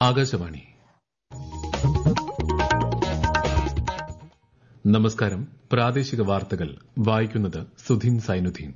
ആകാശവാണി നമസ്കാരം പ്രാദേശിക വാർത്തകൾ വായിക്കുന്നത് സുധീൻ സൈനുദ്ദീൻ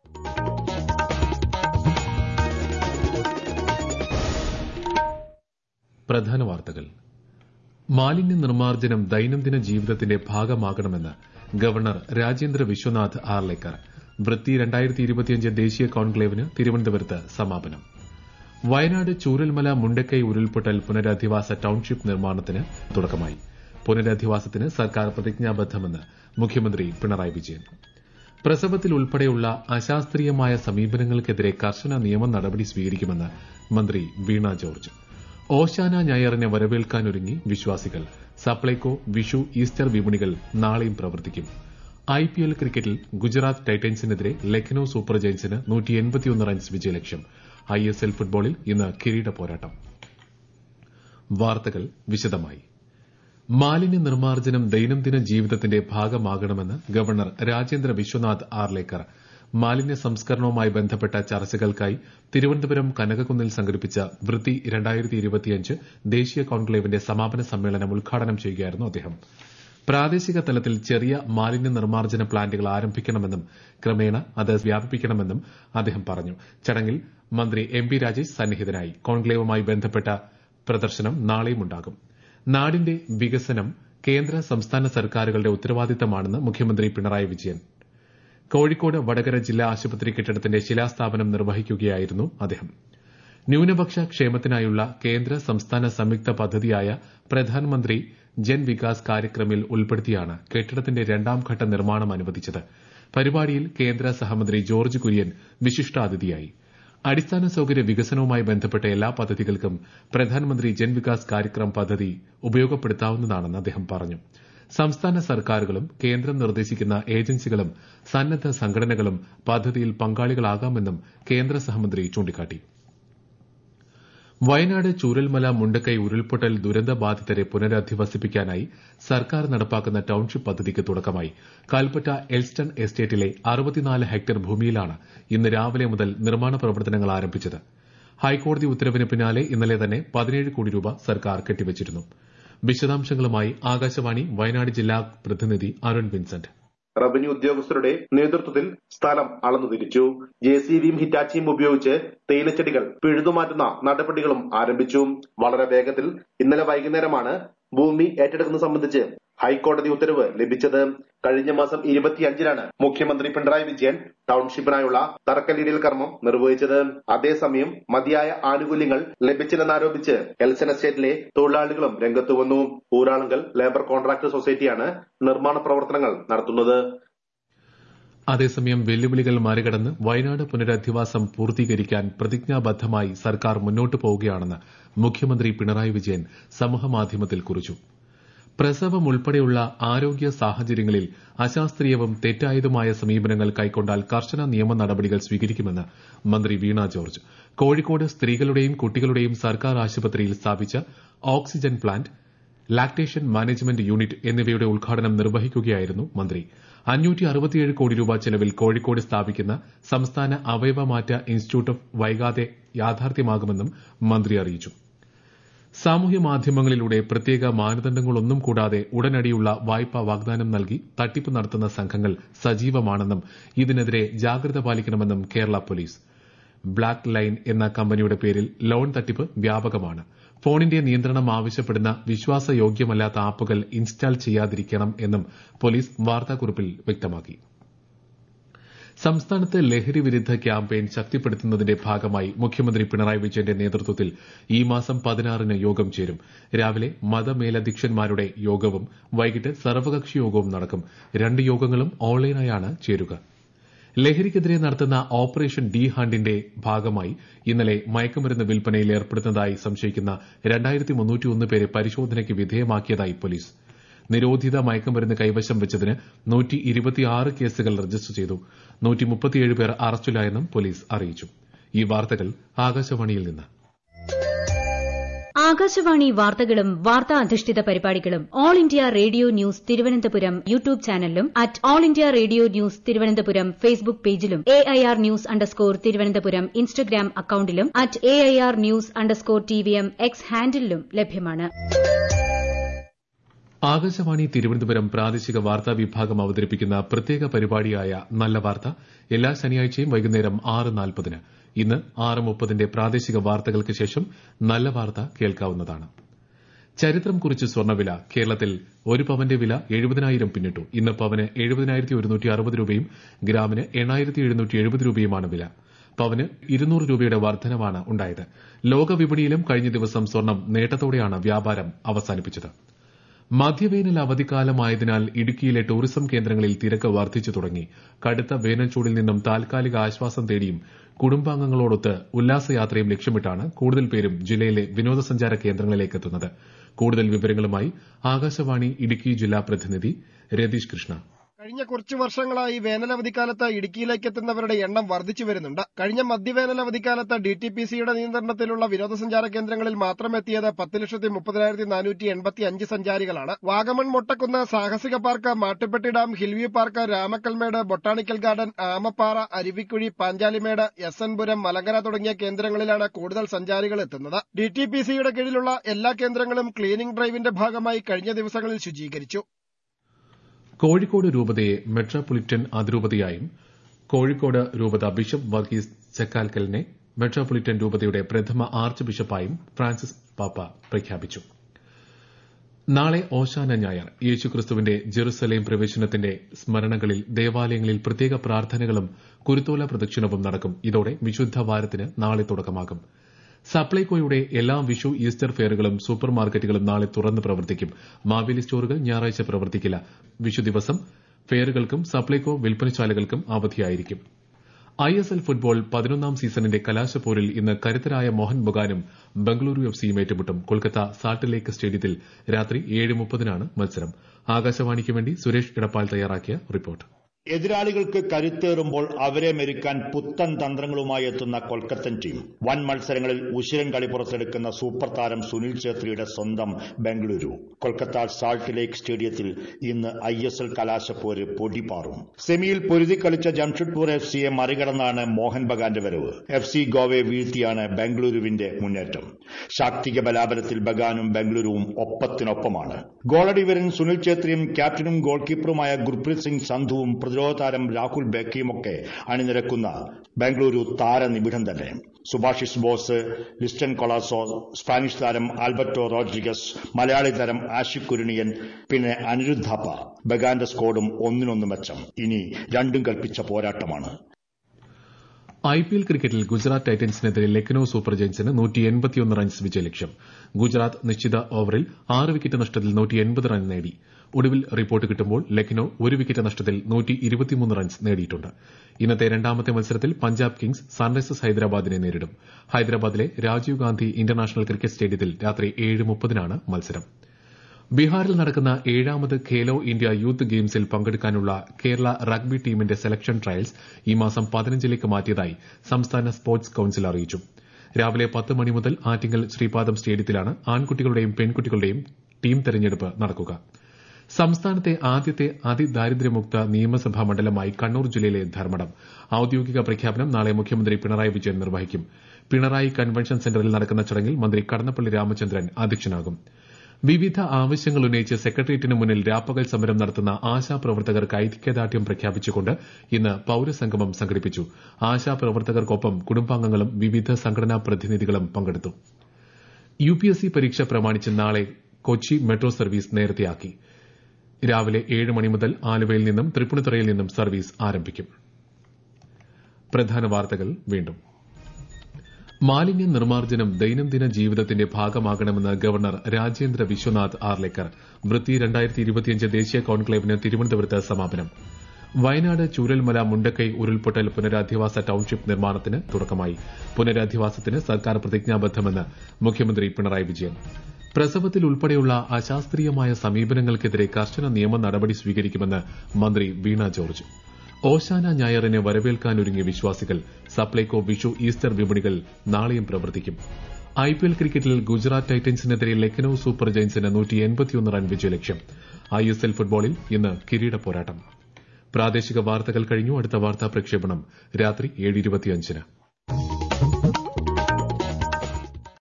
പ്രധാന വാർത്തകൾ മാലിന്യ നിർമ്മാർജ്ജനം ദൈനംദിന ജീവിതത്തിന്റെ ഭാഗമാകണമെന്ന് ഗവർണർ രാജേന്ദ്ര വിശ്വനാഥ് ആർലേക്കർ വൃത്തി രണ്ടായിരത്തി ഇരുപത്തിയഞ്ച് ദേശീയ കോൺക്ലേവിന് തിരുവനന്തപുരത്ത് സമാപനം വയനാട് ചൂരൽമല മുണ്ടക്കൈ ഉരുൾപൊട്ടൽ പുനരധിവാസ ടൌൺഷിപ്പ് നിർമ്മാണത്തിന് തുടക്കമായി പുനരധിവാസത്തിന് സർക്കാർ പ്രതിജ്ഞാബദ്ധമെന്ന് മുഖ്യമന്ത്രി പിണറായി വിജയൻ പ്രസവത്തിൽ ഉൾപ്പെടെയുള്ള അശാസ്ത്രീയമായ സമീപനങ്ങൾക്കെതിരെ കർശന നിയമ നടപടി സ്വീകരിക്കുമെന്ന് മന്ത്രി വീണ ജോർജ് ഓശാന ഞായറിനെ വരവേൽക്കാനൊരുങ്ങി വിശ്വാസികൾ സപ്ലൈകോ വിഷു ഈസ്റ്റർ വിപണികൾ നാളെയും പ്രവർത്തിക്കും ഐപിഎൽ ക്രിക്കറ്റിൽ ഗുജറാത്ത് ടൈറ്റൻസിനെതിരെ ലക്നൌ സൂപ്പർ ജയൻസിന് റൺസ് വിജയലക്ഷ്യം ഐഎസ്എൽ ഫുട്ബോളിൽ ഇന്ന് കിരീട പോരാട്ടം വാർത്തകൾ വിശദമായി മാലിന്യ നിർമ്മാർജ്ജനം ദൈനംദിന ജീവിതത്തിന്റെ ഭാഗമാകണമെന്ന് ഗവർണർ രാജേന്ദ്ര വിശ്വനാഥ് ആർലേക്കർ മാലിന്യ സംസ്കരണവുമായി ബന്ധപ്പെട്ട ചർച്ചകൾക്കായി തിരുവനന്തപുരം കനകക്കുന്നിൽ സംഘടിപ്പിച്ച വൃത്തി ദേശീയ കോൺക്ലേവിന്റെ സമാപന സമ്മേളനം ഉദ്ഘാടനം ചെയ്യുകയായിരുന്നു അദ്ദേഹം പ്രാദേശിക തലത്തിൽ ചെറിയ മാലിന്യ നിർമ്മാർജ്ജന പ്ലാന്റുകൾ ആരംഭിക്കണമെന്നും ക്രമേണ അത് വ്യാപിപ്പിക്കണമെന്നും അദ്ദേഹം പറഞ്ഞു ചടങ്ങിൽ മന്ത്രി എം പി രാജേഷ് സന്നിഹിതനായി കോൺക്ലേവുമായി ബന്ധപ്പെട്ട പ്രദർശനം നാളെയും ഉണ്ടാകും നാടിന്റെ വികസനം കേന്ദ്ര സംസ്ഥാന സർക്കാരുകളുടെ ഉത്തരവാദിത്തമാണെന്ന് മുഖ്യമന്ത്രി പിണറായി വിജയൻ കോഴിക്കോട് വടകര ജില്ലാ ആശുപത്രി കെട്ടിടത്തിന്റെ ശിലാസ്ഥാപനം നിർവഹിക്കുകയായിരുന്നു അദ്ദേഹം ന്യൂനപക്ഷ ക്ഷേമത്തിനായുള്ള കേന്ദ്ര സംസ്ഥാന സംയുക്ത പദ്ധതിയായ പ്രധാനമന്ത്രി ജൻ വികാസ് കാര്യക്രമിൽ ഉൾപ്പെടുത്തിയാണ് കെട്ടിടത്തിന്റെ രണ്ടാം ഘട്ട നിർമ്മാണം അനുവദിച്ചത് പരിപാടിയിൽ കേന്ദ്ര സഹമന്ത്രി ജോർജ് കുര്യൻ വിശിഷ്ടാതിഥിയായി അടിസ്ഥാന സൌകര്യ വികസനവുമായി ബന്ധപ്പെട്ട എല്ലാ പദ്ധതികൾക്കും പ്രധാനമന്ത്രി ജൻ വികാസ് കാര്യക്രം പദ്ധതി ഉപയോഗപ്പെടുത്താവുന്നതാണെന്ന് അദ്ദേഹം പറഞ്ഞു സംസ്ഥാന സർക്കാരുകളും കേന്ദ്രം നിർദ്ദേശിക്കുന്ന ഏജൻസികളും സന്നദ്ധ സംഘടനകളും പദ്ധതിയിൽ പങ്കാളികളാകാമെന്നും കേന്ദ്ര സഹമന്ത്രി ചൂണ്ടിക്കാട്ടി വയനാട് ചൂരൽമല മുണ്ടക്കൈ ഉരുൾപൊട്ടൽ ദുരന്തബാധിതരെ പുനരധിവസിപ്പിക്കാനായി സർക്കാർ നടപ്പാക്കുന്ന ടൌൺഷിപ്പ് പദ്ധതിക്ക് തുടക്കമായി കൽപ്പറ്റ എൽസ്റ്റൺ എസ്റ്റേറ്റിലെ അറുപത്തിനാല് ഹെക്ടർ ഭൂമിയിലാണ് ഇന്ന് രാവിലെ മുതൽ നിർമ്മാണ പ്രവർത്തനങ്ങൾ ആരംഭിച്ചത് ഹൈക്കോടതി ഉത്തരവിന് പിന്നാലെ ഇന്നലെ തന്നെ പതിനേഴ് കോടി രൂപ സർക്കാർ കെട്ടിവച്ചിരുന്നു വിശദാംശങ്ങളുമായി ആകാശവാണി വയനാട് ജില്ലാ പ്രതിനിധി അരുൺ വിൻസെന്റ് റവന്യൂ ഉദ്യോഗസ്ഥരുടെ നേതൃത്വത്തിൽ സ്ഥലം അളന്നു തിരിച്ചു ജെ സി ബിയും ഹിറ്റാച്ചിയും ഉപയോഗിച്ച് തേയിലച്ചെടികൾ പിഴുതുമാറ്റുന്ന നടപടികളും ആരംഭിച്ചു വളരെ വേഗത്തിൽ ഇന്നലെ വൈകുന്നേരമാണ് ഭൂമി ഏറ്റെടുക്കുന്നത് സംബന്ധിച്ച് ഹൈക്കോടതി ഉത്തരവ് ലഭിച്ചത് കഴിഞ്ഞ മാസം ഇരുപത്തിയഞ്ചിനാണ് മുഖ്യമന്ത്രി പിണറായി വിജയൻ ടൌൺഷിപ്പിനായുള്ള തറക്കല്ലിടൽ കർമ്മം നിർവഹിച്ചത് അതേസമയം മതിയായ ആനുകൂല്യങ്ങൾ ലഭിച്ചില്ലെന്നാരോപിച്ച് എൽസൺ എസ്റ്റേറ്റിലെ തൊഴിലാളികളും രംഗത്ത് വന്നു ഊരാളുങ്കൽ ലേബർ കോൺട്രാക്ട് സൊസൈറ്റിയാണ് നിർമ്മാണ പ്രവർത്തനങ്ങൾ നടത്തുന്നത് അതേസമയം വെല്ലുവിളികൾ മറികടന്ന് വയനാട് പുനരധിവാസം പൂർത്തീകരിക്കാൻ പ്രതിജ്ഞാബദ്ധമായി സർക്കാർ മുന്നോട്ടു പോവുകയാണെന്ന് മുഖ്യമന്ത്രി പിണറായി വിജയൻ സമൂഹമാധ്യമത്തിൽ കുറിച്ചു പ്രസവം ഉൾപ്പെടെയുള്ള ആരോഗ്യ സാഹചര്യങ്ങളിൽ അശാസ്ത്രീയവും തെറ്റായതുമായ സമീപനങ്ങൾ കൈക്കൊണ്ടാൽ കർശന നിയമ നടപടികൾ സ്വീകരിക്കുമെന്ന് മന്ത്രി വീണ ജോർജ് കോഴിക്കോട് സ്ത്രീകളുടെയും കുട്ടികളുടെയും സർക്കാർ ആശുപത്രിയിൽ സ്ഥാപിച്ച oxygen plant lactation management unit എന്നിവയുടെ ഉദ്ഘാടനം നിർവഹിക്കുകയായിരുന്നു മന്ത്രി അഞ്ഞൂറ്റി അറുപത്തിയേഴ് കോടി രൂപ ചെലവിൽ കോഴിക്കോട് സ്ഥാപിക്കുന്ന സംസ്ഥാന അവയവമാറ്റ ഇൻസ്റ്റിറ്റ്യൂട്ട് വൈകാതെ യാഥാർത്ഥ്യമാകുമെന്നും മന്ത്രി അറിയിച്ചു സാമൂഹ്യ മാധ്യമങ്ങളിലൂടെ പ്രത്യേക മാനദണ്ഡങ്ങളൊന്നും കൂടാതെ ഉടനടിയുള്ള വായ്പ വാഗ്ദാനം നൽകി തട്ടിപ്പ് നടത്തുന്ന സംഘങ്ങൾ സജീവമാണെന്നും ഇതിനെതിരെ ജാഗ്രത പാലിക്കണമെന്നും കേരള പോലീസ് ബ്ലാക്ക് ലൈൻ എന്ന കമ്പനിയുടെ പേരിൽ ലോൺ തട്ടിപ്പ് വ്യാപകമാണ് ഫോണിന്റെ നിയന്ത്രണം ആവശ്യപ്പെടുന്ന വിശ്വാസയോഗ്യമല്ലാത്ത ആപ്പുകൾ ഇൻസ്റ്റാൾ ചെയ്യാതിരിക്കണം എന്നും പോലീസ് വാർത്താക്കുറിപ്പിൽ വ്യക്തമാക്കി സംസ്ഥാനത്ത് ലഹരി വിരുദ്ധ ക്യാമ്പയിൻ ശക്തിപ്പെടുത്തുന്നതിന്റെ ഭാഗമായി മുഖ്യമന്ത്രി പിണറായി വിജയന്റെ നേതൃത്വത്തിൽ ഈ മാസം പതിനാറിന് യോഗം ചേരും രാവിലെ മതമേലധ്യക്ഷന്മാരുടെ യോഗവും വൈകിട്ട് സർവകക്ഷി യോഗവും നടക്കും രണ്ട് യോഗങ്ങളും ഓൺലൈനായാണ് ചേരുക ലഹരിക്കെതിരെ നടത്തുന്ന ഓപ്പറേഷൻ ഡി ഹണ്ടിന്റെ ഭാഗമായി ഇന്നലെ മയക്കുമരുന്ന് വിൽപ്പനയിൽ ഏർപ്പെടുന്നതായി സംശയിക്കുന്ന രണ്ടായിരത്തി മുന്നൂറ്റിയൊന്ന് പേരെ പരിശോധനയ്ക്ക് വിധേയമാക്കിയതായി പോലീസ് നിരോധിത മയക്കുമരുന്ന് കൈവശം വെച്ചതിന് നൂറ്റി ഇരുപത്തിയാറ് കേസുകൾ രജിസ്റ്റർ ചെയ്തു നൂറ്റി മുപ്പത്തിയേഴ് പേർ അറസ്റ്റിലായെന്നും പോലീസ് അറിയിച്ചു ഈ വാർത്തകൾ ആകാശവാണിയിൽ നിന്ന് ആകാശവാണി വാർത്തകളും വാർത്താ അധിഷ്ഠിത പരിപാടികളും all India radio news Thiruvananthapuram YouTube ചാനലിലും at all India radio news Thiruvananthapuram Facebook പേജിലും A I R news underscore Thiruvananthapuram Instagram അക്കൌണ്ടിലും at A I R news underscore T V M X ഹാൻഡിലും ലഭ്യമാണ് ആകാശവാണി തിരുവനന്തപുരം പ്രാദേശിക വാർത്താ വിഭാഗം അവതരിപ്പിക്കുന്ന പ്രത്യേക പരിപാടിയായ നല്ല വാർത്ത എല്ലാ ശനിയാഴ്ചയും വൈകുന്നേരം ആറ് നാൽപ്പതിന് ഇന്ന് ആറ് മുപ്പതിന്റെ പ്രാദേശിക വാർത്തകൾക്ക് ശേഷം നല്ല വാർത്ത കേൾക്കാവുന്നതാണ് ചരിത്രം കുറിച്ച് സ്വർണ്ണവില കേരളത്തിൽ ഒരു പവന്റെ വില എഴുപതിനായിരം പിന്നിട്ടു ഇന്ന് പവന് എഴുപതിനായിരത്തി ഒരുന്നൂറ്റി അറുപത് രൂപയും ഗ്രാമിന് എണ്ണായിരത്തി എഴുന്നൂറ്റി എഴുപത് രൂപയുമാണ് വില പവന് ഇരുന്നൂറ് രൂപയുടെ വർധനവാണ് ഉണ്ടായത് ലോകവിപണിയിലും കഴിഞ്ഞ ദിവസം സ്വർണം നേട്ടത്തോടെയാണ് വ്യാപാരം അവസാനിപ്പിച്ചത് മധ്യവേനൽ അവധിക്കാലമായതിനാൽ ഇടുക്കിയിലെ ടൂറിസം കേന്ദ്രങ്ങളിൽ തിരക്ക് വർദ്ധിച്ചു തുടങ്ങി കടുത്ത വേനൽച്ചൂടിൽ നിന്നും താൽക്കാലിക ആശ്വാസം തേടിയും കുടുംബാംഗങ്ങളോടൊത്ത് ഉല്ലാസയാത്രയും ലക്ഷ്യമിട്ടാണ് കൂടുതൽ പേരും ജില്ലയിലെ വിനോദസഞ്ചാര കേന്ദ്രങ്ങളിലേക്ക് എത്തുന്നത് കൂടുതൽ വിവരങ്ങളുമായി ആകാശവാണി ഇടുക്കി ജില്ലാ പ്രതിനിധി രതീഷ് കൃഷ്ണ കഴിഞ്ഞ കുറച്ചു വർഷങ്ങളായി വേനലവധിക്കാലത്ത് ഇടുക്കിയിലേക്ക് എത്തുന്നവരുടെ എണ്ണം വർദ്ധിച്ചു വരുന്നുണ്ട് കഴിഞ്ഞ മധ്യവേനലവധിക്കാലത്ത് ഡി ടി പി സിയുടെ നിയന്ത്രണത്തിലുള്ള വിനോദസഞ്ചാര കേന്ദ്രങ്ങളിൽ മാത്രം എത്തിയത് പത്ത് ലക്ഷത്തി മുപ്പതിനായിരത്തി നാനൂറ്റി എൺപത്തി അഞ്ച് സഞ്ചാരികളാണ് വാഗമൺ മൊട്ടക്കുന്ന് സാഹസിക park Mattupetty dam hill view park Ramakkalmedu botanical garden Amappara Aruvikkuzhi Panchalimedu S N Puram Malankara തുടങ്ങിയ കേന്ദ്രങ്ങളിലാണ് കൂടുതൽ സഞ്ചാരികൾ എത്തുന്നത് ഡി ടി പി സിയുടെ കീഴിലുള്ള എല്ലാ കേന്ദ്രങ്ങളും ക്ലീനിംഗ് ഡ്രൈവിന്റെ ഭാഗമായി കഴിഞ്ഞ ദിവസങ്ങളിൽ ശുചീകരിച്ചു കോഴിക്കോട് രൂപതയെ മെട്രോപൊളിറ്റൻ അതിരൂപതയായും കോഴിക്കോട് രൂപത ബിഷപ്പ് വർഗീസ് ചക്കാൽക്കലിനെ മെട്രോപൊളിറ്റൻ രൂപതയുടെ പ്രഥമ ആർച്ച് ബിഷപ്പായും ഫ്രാൻസിസ് പാപ്പ പ്രഖ്യാപിച്ചു നാളെ ഓശാന ഞായർ യേശുക്രിസ്തുവിന്റെ ജെറുസലേം പ്രവേശനത്തിന്റെ സ്മരണകളിൽ ദേവാലയങ്ങളിൽ പ്രത്യേക പ്രാർത്ഥനകളും കുരുത്തോല പ്രദക്ഷിണവും നടക്കും ഇതോടെ വിശുദ്ധ വാരത്തിന് നാളെ തുടക്കമാകും സപ്ലൈകോയുടെ എല്ലാ വിഷു ഈസ്റ്റർ ഫെയറുകളും സൂപ്പർ മാർക്കറ്റുകളും നാളെ തുറന്ന് പ്രവർത്തിക്കും മാവേലി സ്റ്റോറുകൾ ഞായറാഴ്ച പ്രവർത്തിക്കില്ല വിഷു ദിവസം ഫെയറുകൾക്കും സപ്ലൈകോ വിൽപ്പനശാലകൾക്കും അവധിയായിരിക്കും ഐ എസ് എൽ ഫുട്ബോൾ പതിനൊന്നാം സീസണിന്റെ കലാശപ്പോരിൽ ഇന്ന് കരുത്തരായ മോഹൻ ബഗാനും ബംഗളൂരു എഫ് സിയും ഏറ്റുമുട്ടും കൊൽക്കത്ത സാൾട്ട് ലേക്ക് സ്റ്റേഡിയത്തിൽ രാത്രി ഏഴ് മുപ്പതിനാണ് മത്സരം ആകാശവാണിക്ക് വേണ്ടി സുരേഷ് ഇടപ്പാൾ തയ്യാറാക്കിയ റിപ്പോർട്ട് എതിരാളികൾക്ക് കരുത്തേറുമ്പോൾ അവരെ മെരുക്കാൻ പുത്തൻ തന്ത്രങ്ങളുമായി എത്തുന്ന കൊൽക്കത്തൻ ടീം വൻ മത്സരങ്ങളിൽ ഉശിരൻ കളി പുറത്തെടുക്കുന്ന സൂപ്പർ താരം സുനിൽ ഛേത്രിയുടെ സ്വന്തം ബംഗളൂരു കൊൽക്കത്ത സാൾട്ട് ലേക്ക് സ്റ്റേഡിയത്തിൽ ഇന്ന് ഐ എസ് എൽ കലാശപ്പോര് പൊടിപാറും സെമിയിൽ പൊരുതി കളിച്ച ജംഷഡ്പൂർ എഫ് സിയെ മറികടന്നാണ് മോഹൻ ബഗാന്റെ വരവ് എഫ് സി ഗോവയെ വീഴ്ത്തിയാണ് ബംഗളൂരുവിന്റെ മുന്നേറ്റം ശാക്തിക ബലാബലത്തിൽ ബഗാനും ബംഗളൂരുവും ഒപ്പത്തിനൊപ്പമാണ് ഗോളടി വരൻ സുനിൽ ഛേത്രിയും ക്യാപ്റ്റനും ഗോൾ കീപ്പറുമായ ഗുർപ്രീത് സിംഗ് സന്ധുവും പ്രതിരോധ താരം രാഹുൽ ബെക്കിയുമൊക്കെ അണിനിരക്കുന്ന ബംഗളൂരു താരനിബിഡം തന്നെ സുഭാഷിസ് ബോസ് ലിസ്റ്റൻ കൊളാസോ സ്പാനിഷ് താരം ആൽബർട്ടോ റോഡ്രിഗസ് മലയാളി താരം ആഷിഖ് കുരുണിയൻ പിന്നെ അനിരുദ്ധ ഥാപ്പ ബഗാന്റെ സ്കോഡും ഒന്നിനൊന്ന് മെച്ചം ഇനി രണ്ടും കൽപ്പിച്ച പോരാട്ടമാണ് ഐ പി എൽ ക്രിക്കറ്റിൽ ഗുജറാത്ത് ടൈറ്റൻസിനെതിരെ ലക്നൌ സൂപ്പർ ജയൻസിന് റൺസ് വിജയലക്ഷ്യം ഗുജറാത്ത് നിശ്ചിത ഓവറിൽ ആറ് വിക്കറ്റ് നഷ്ടത്തിൽ റൺ നേടി ഒടുവിൽ റിപ്പോർട്ട് കിട്ടുമ്പോൾ ലക്നൌ ഒരു വിക്കറ്റ് നഷ്ടത്തിൽ റൺസ് നേടിയിട്ടുണ്ട് ഇന്നത്തെ രണ്ടാമത്തെ മത്സരത്തിൽ പഞ്ചാബ് കിങ്സ് സൺറൈസേഴ്സ് ഹൈദരാബാദിനെ നേരിടും ഹൈദരാബാദിലെ രാജീവ് ഗാന്ധി ഇന്റർനാഷണൽ ക്രിക്കറ്റ് സ്റ്റേഡിയത്തിൽ രാത്രി ഏഴ് മുപ്പതിനാണ് മത്സരം ബീഹാറിൽ നടക്കുന്ന ഏഴാമത് ഖേലോ ഇന്ത്യ യൂത്ത് ഗെയിംസിൽ പങ്കെടുക്കാനുള്ള കേരള റഗ്ബി ടീമിന്റെ സെലക്ഷൻ ട്രയൽസ് ഈ മാസം പതിനഞ്ചിലേക്ക് മാറ്റിയതായി സംസ്ഥാന സ്പോർട്സ് കൌൺസിൽ അറിയിച്ചു രാവിലെ പത്ത് മണി മുതൽ ആറ്റിങ്ങൽ ശ്രീപാദം സ്റ്റേഡിയത്തിലാണ് ആൺകുട്ടികളുടെയും പെൺകുട്ടികളുടെയും ടീം തെരഞ്ഞെടുപ്പ് നടക്കുക സംസ്ഥാനത്തെ ആദ്യത്തെ അതിദാരിദ്ര്യമുക്ത നിയമസഭാ മണ്ഡലമായി കണ്ണൂർ ജില്ലയിലെ ധർമ്മടം ഔദ്യോഗിക പ്രഖ്യാപനം നാളെ മുഖ്യമന്ത്രി പിണറായി വിജയൻ നിർവഹിക്കും പിണറായി കൺവെൻഷൻ സെന്ററിൽ നടക്കുന്ന ചടങ്ങിൽ മന്ത്രി കടന്നപ്പള്ളി രാമചന്ദ്രൻ അധ്യക്ഷനാകും വിവിധ ആവശ്യങ്ങൾ ഉന്നയിച്ച് സെക്രട്ടേറിയറ്റിന് മുന്നിൽ രാപ്പകൽ സമരം നടത്തുന്ന ആശാപ്രവർത്തകർക്ക് ഐക്യദാർഢ്യം പ്രഖ്യാപിച്ചുകൊണ്ട് ഇന്ന് പൌരസംഗമം സംഘടിപ്പിച്ചു ആശാപ്രവർത്തകർക്കൊപ്പം കുടുംബാംഗങ്ങളും വിവിധ സംഘടനാ പ്രതിനിധികളും പങ്കെടുത്തു യുപിഎസ്സി പരീക്ഷ പ്രമാണിച്ച് നാളെ കൊച്ചി മെട്രോ സർവീസ് നേരത്തെയാക്കി രാവിലെ ഏഴ് മണി മുതൽ ആലുവയിൽ നിന്നും തൃപ്പൂണിത്തുറയിൽ നിന്നും സർവീസ് ആരംഭിക്കും പ്രധാന വാർത്തകൾ വീണ്ടും മാലിന്യ നിർമ്മാർജ്ജനം ദൈനംദിന ജീവിതത്തിന്റെ ഭാഗമാകണമെന്ന് ഗവർണർ രാജേന്ദ്ര വിശ്വനാഥ് ആർലേക്കർ വൃത്തി രണ്ടായിരത്തി ഇരുപത്തിയഞ്ച് ദേശീയ കോൺക്ലേവിന് തിരുവനന്തപുരത്ത് സമാപനം വയനാട് ചൂരൽമല മുണ്ടക്കൈ ഉരുൾപൊട്ടൽ പുനരധിവാസ ടൌൺഷിപ്പ് നിർമ്മാണത്തിന് തുടക്കമായി പുനരധിവാസത്തിന് സർക്കാർ പ്രതിജ്ഞാബദ്ധമെന്ന് മുഖ്യമന്ത്രി പിണറായി വിജയൻ പ്രസവത്തിൽ ഉൾപ്പെടെയുള്ള അശാസ്ത്രീയമായ സമീപനങ്ങൾക്കെതിരെ കർശന നിയമ നടപടി സ്വീകരിക്കുമെന്ന് മന്ത്രി വീണ ജോർജ് ഓശാന ഞായറിന് വരവേൽക്കാനൊരുങ്ങിയ വിശ്വാസികൾ സപ്ലൈകോ വിഷു ഈസ്റ്റർ വിപണികൾ നാളെയും പ്രവർത്തിക്കും ഐപിഎൽ ക്രിക്കറ്റിൽ ഗുജറാത്ത് ടൈറ്റൻസിനെതിരെ ലക്നൌ സൂപ്പർ ജയൻസിന് നൂറ്റി റൺ വിജയലക്ഷ്യം ഐഎസ്എൽ ഫുട്ബോളിൽ ഇന്ന് കിരീട പോരാട്ടം പ്രാദേശിക വാർത്തകൾ കഴിഞ്ഞു അടുത്ത വാർത്താ പ്രക്ഷേപണം രാത്രി ഏഴ് ഇരുപത്തിയഞ്ചിന്